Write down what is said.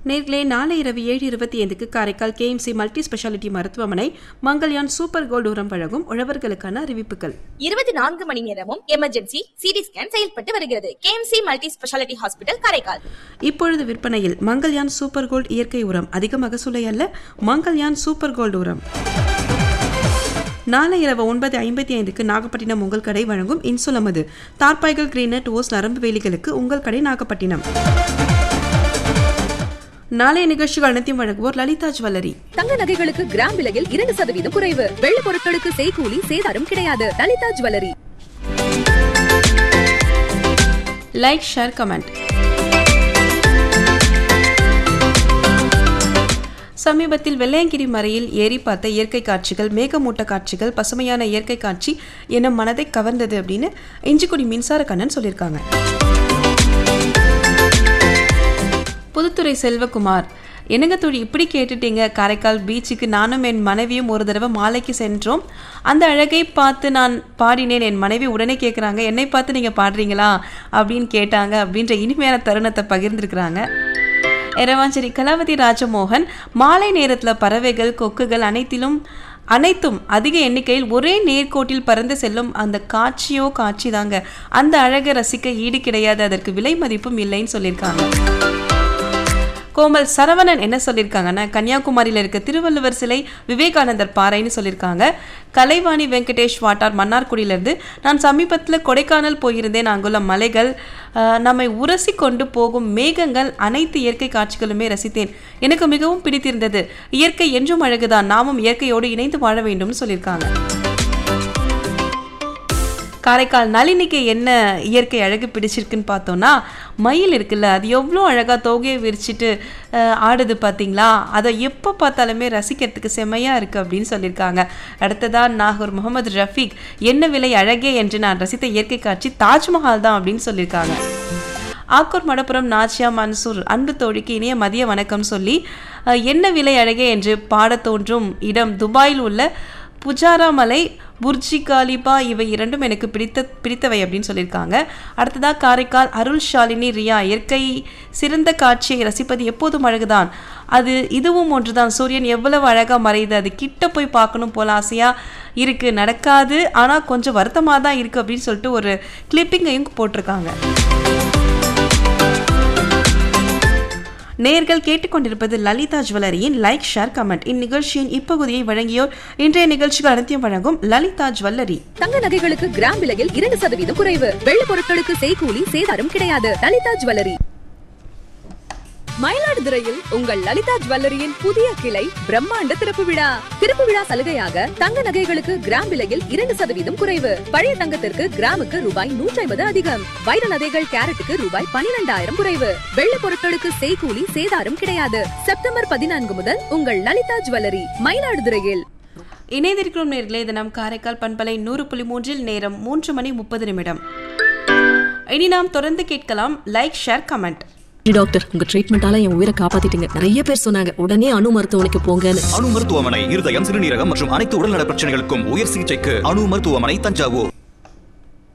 நேர்களே நாளை இரவு ஏழு இருபத்தி ஐந்துக்கு காரைக்கால் கேஎம்சி மல்டி ஸ்பெஷாலிட்டி மருத்துவமனை மங்கல்யான் சூப்பர் கோல்டு உரம் வழங்கும் உழவர்களுக்கான அறிவிப்புகள் இருபத்தி நான்கு மணி நேரமும் எமர்ஜென்சி சிடி ஸ்கேன் செயல்பட்டு வருகிறது KMC multi speciality hospital Karaikal இப்பொழுது விற்பனையில் மங்கல்யான் சூப்பர் கோல்டு இயற்கை உரம் அதிக மகசூலை அல்ல மங்கல்யான் சூப்பர் கோல்டு உரம் நாளை இரவு ஒன்பது ஐம்பத்தி ஐந்துக்கு நாகப்பட்டினம் உங்கள் கடை வழங்கும் இன்சுலமது தார்பாய்கள் கிரீனட் ஓஸ் நரம்பு வேலிகளுக்கு உங்கள் கடை நாகப்பட்டினம் நாளைய நிகழ்ச்சிகள் அனைத்தையும் வழங்குவோர் லலிதா ஜுவல்லரி தங்க நகைகளுக்கு கிராம் விலையில் இரண்டு சதவீதம் குறைவு வெள்ளி பொருட்களுக்கு செய்கூலி சேதாரம் கிடையாது Lalitha jewellery like share comment சமீபத்தில் வெள்ளையங்கிரி மறையில் ஏறி பார்த்த இயற்கை காட்சிகள் மேகமூட்ட காட்சிகள் பசுமையான இயற்கை காட்சி என மனதை கவர்ந்தது அப்படின்னு இஞ்சிக்குடி மின்சார கண்ணன் சொல்லியிருக்காங்க புதுத்துறை செல்வகுமார் என்னங்க தோழி இப்படி கேட்டுட்டீங்க காரைக்கால் பீச்சுக்கு நானும் என் மனைவியும் ஒரு தடவை மாலைக்கு சென்றோம் அந்த அழகை பார்த்து நான் பாடினேன் என் மனைவி உடனே கேட்குறாங்க என்னை பார்த்து நீங்கள் பாடுறீங்களா அப்படின்னு கேட்டாங்க அப்படின்ற இனிமையான தருணத்தை பகிர்ந்துருக்குறாங்க எரவாஞ்சேரி கலாவதி ராஜமோகன் மாலை நேரத்தில் பறவைகள் கொக்குகள் அனைத்திலும் அனைத்தும் அதிக எண்ணிக்கையில் ஒரே நேர்கோட்டில் பறந்து செல்லும் அந்த காட்சியோ காட்சி தாங்க அந்த அழகை ரசிக்க ஈடு கிடையாது அதற்கு விலை மதிப்பும் இல்லைன்னு சொல்லியிருக்காங்க கோமல் சரவணன் என்ன சொல்லியிருக்காங்கன்னா கன்னியாகுமரியில் இருக்க திருவள்ளுவர் சிலை விவேகானந்தர் பாறைன்னு சொல்லியிருக்காங்க கலைவாணி வெங்கடேஷ் வாட்டார் மன்னார்குடியிலேருந்து நான் சமீபத்தில் கொடைக்கானல் போயிருந்தேன் அங்குள்ள மலைகள் ஆஹ், நம்மை உரசி கொண்டு போகும் மேகங்கள் அனைத்து இயற்கை காட்சிகளுமே ரசித்தேன் எனக்கு மிகவும் பிடித்திருந்தது இயற்கை என்றும் அழகுதான் நாமும் இயற்கையோடு இணைந்து வாழ வேண்டும்னு சொல்லியிருக்காங்க காரைக்கால் நளினிக்கு என்ன இயற்கை அழகு பிடிச்சிருக்குன்னு பார்த்தோன்னா மயில் இருக்குல்ல அது எவ்வளோ அழகாக தொகையை விரிச்சிட்டு அஹ், ஆடுது பார்த்தீங்களா அதை எப்போ பார்த்தாலுமே ரசிக்கிறதுக்கு செம்மையாக இருக்குது அப்படின்னு சொல்லியிருக்காங்க அடுத்ததான் நாகூர் முகமது ரஃபீக் என்ன விலை அழகே என்று நான் ரசித்த இயற்கை காட்சி தாஜ்மஹால் தான் அப்படின்னு சொல்லியிருக்காங்க ஆக்கூர் மடப்புரம் நாச்சியா மன்சூர் அன்பு தோழிக்கு இனிய மதிய வணக்கம் சொல்லி அஹ், என்ன விலை அழகே என்று பாடத் தோன்றும் இடம் துபாயில் உள்ள புஜாரா மலை புர்ஜி காலிபா இவை இரண்டும் எனக்கு பிடித்த பிடித்தவை அப்படின்னு சொல்லியிருக்காங்க அடுத்ததாக காரைக்கால் அருள் ஷாலினி ரியா இயற்கை சிறந்த காட்சியை ரசிப்பது எப்போதும் அழகுதான் அது இதுவும் ஒன்றுதான் சூரியன் எவ்வளவு அழகாக மறையுது அது கிட்ட போய் பார்க்கணும் போல ஆசையாக இருக்குது நடக்காது ஆனால் கொஞ்சம் வருத்தமாக தான் இருக்குது அப்படின்னு சொல்லிட்டு ஒரு கிளிப்பிங்கையும் போட்டிருக்காங்க நேர்கள் கேட்டுக்கொண்டிருப்பது லலிதா ஜுவல்லரியின் லைக் ஷேர் கமெண்ட் இந்நிகழ்ச்சியின் இப்பகுதியை வழங்கியோர் இன்றைய நிகழ்ச்சிகள் அனைத்தையும் வழங்கும் லலிதா ஜுவல்லரி தங்க நகைகளுக்கு கிராம் விலையில் இரண்டு சதவீதம் குறைவு வெள்ளி பொருட்களுக்கு செய்கூலி சேதாரம் கிடையாது லலிதா ஜுவல்லரி மயிலாடுதுறையில் உங்கள் லலிதா ஜுவல்லரியின் புதிய கிளை பிரம்மாண்ட திறப்பு விழா திறப்பு விழா சலுகையாக தங்க நகைகளுக்கு கிராம் விலையில் இரண்டு சதவீதம் குறைவு பழைய தங்கத்திற்கு கிராமுக்கு ரூபாய் நூற்றி ஐம்பது அதிகம் வைர நகைகள் கேரட்டுக்கு ரூபாய் பனிரெண்டாயிரம் குறைவு வெள்ளி பொருட்களுக்கு செய்கூலி சேதாரம் கிடையாது செப்டம்பர் பதினான்கு முதல் உங்கள் லலிதா ஜுவல்லரி மயிலாடுதுறையில் இணைந்திருக்கிறோம் நேர்களே இது நம் காரைக்கால் பண்பலை நூறு புள்ளி மூன்றில் நேரம் மூன்று மணி முப்பது நிமிடம் இனி நாம் தொடர்ந்து கேட்கலாம் லைக் ஷேர் கமெண்ட் டாக்டர் உங்க ட்ரீட்மெண்டால என் உயிரை காப்பாத்திட்டீங்க நிறைய பேர் சொன்னாங்க உடனே அணு மருத்துவமனைக்கு போங்கன்னு அணு மருத்துவமனை இருதயம் சிறுநீரகம் மற்றும் அனைத்து உடல்நல பிரச்சனைகளுக்கும் உயர் சிகிச்சைக்கு அணு மருத்துவமனை தஞ்சாவூர்